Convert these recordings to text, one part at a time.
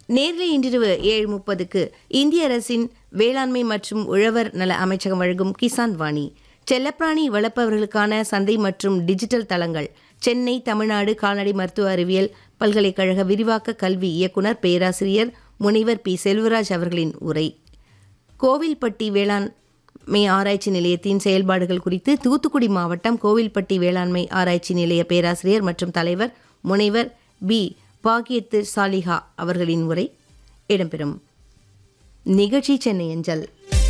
நேரில் இன்றிரவு ஏழு முப்பதுக்கு இந்திய அரசின் வேளாண்மை மற்றும் உழவர் நல அமைச்சகம் வழங்கும் கிசான் வாணி செல்லப்பிராணி வளர்ப்பவர்களுக்கான சந்தை மற்றும் டிஜிட்டல் தளங்கள் சென்னை தமிழ்நாடு கால்நடை மருத்துவ அறிவியல் பல்கலைக்கழக விரிவாக்க கல்வி இயக்குனர் பேராசிரியர் முனைவர் பி செல்வராஜ் அவர்களின் உரை கோவில்பட்டி வேளாண்மை ஆராய்ச்சி நிலையத்தின் செயல்பாடுகள் குறித்து தூத்துக்குடி மாவட்டம் கோவில்பட்டி வேளாண்மை ஆராய்ச்சி நிலைய பேராசிரியர் மற்றும் தலைவர் முனைவர் பி பாகியத்து சாலிஹா அவர்களின் உரை இடம்பெறும் நிகழ்ச்சி சென்னை அஞ்சல்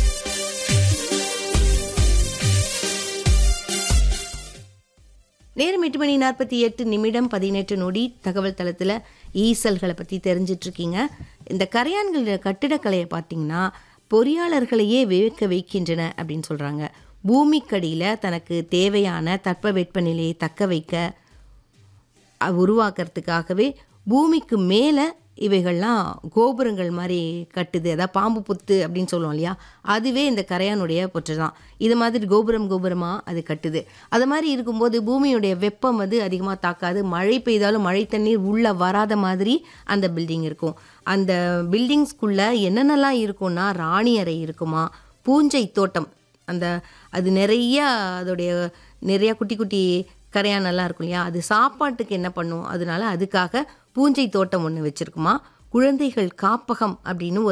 நேரம் எட்டு மணி நாற்பத்தி எட்டு நிமிடம் பதினெட்டு நொடி தகவல் தளத்தில் ஈசல்களை பற்றி தெரிஞ்சிட்டு இருக்கீங்க இந்த கரையான்கள் கட்டிடக்கலையை பார்த்தீங்கன்னா பொறியாளர்களையே வியக்க வைக்கின்றன அப்படின்னு சொல்கிறாங்க பூமிக்கடியில் தனக்கு தேவையான தட்பவெப்பநிலையை தக்க வைக்க அ- உருவாக்குறதுக்காகவே பூமிக்கு மேலே இவைகள்லாம் கோபுரங்கள் மாதிரி கட்டுது அதாவது பாம்பு புத்து அப்படின்னு சொல்லுவோம் இல்லையா அதுவே இந்த கரையானுடைய பொற்று தான் இது மாதிரி கோபுரம் கோபுரமாக அது கட்டுது அது மாதிரி இருக்கும்போது பூமியுடைய வெப்பம் வந்து அதிகமாக தாக்காது மழை பெய்தாலும் மழை தண்ணீர் உள்ளே வராத மாதிரி அந்த பில்டிங் இருக்கும் அந்த பில்டிங்ஸ்குள்ளே என்னென்னலாம் இருக்கும்னா ராணி அறை இருக்குமா பூஞ்சை தோட்டம் அந்த அது நிறைய அதோடைய நிறைய குட்டி குட்டி கரையானெல்லாம் இருக்கும் இல்லையா அது சாப்பாட்டுக்கு என்ன பண்ணும் அதனால அதுக்காக பூஞ்சை தோட்டம் ஒன்று வச்சுருக்குமா குழந்தைகள் காப்பகம் அப்படின்னு ஒரு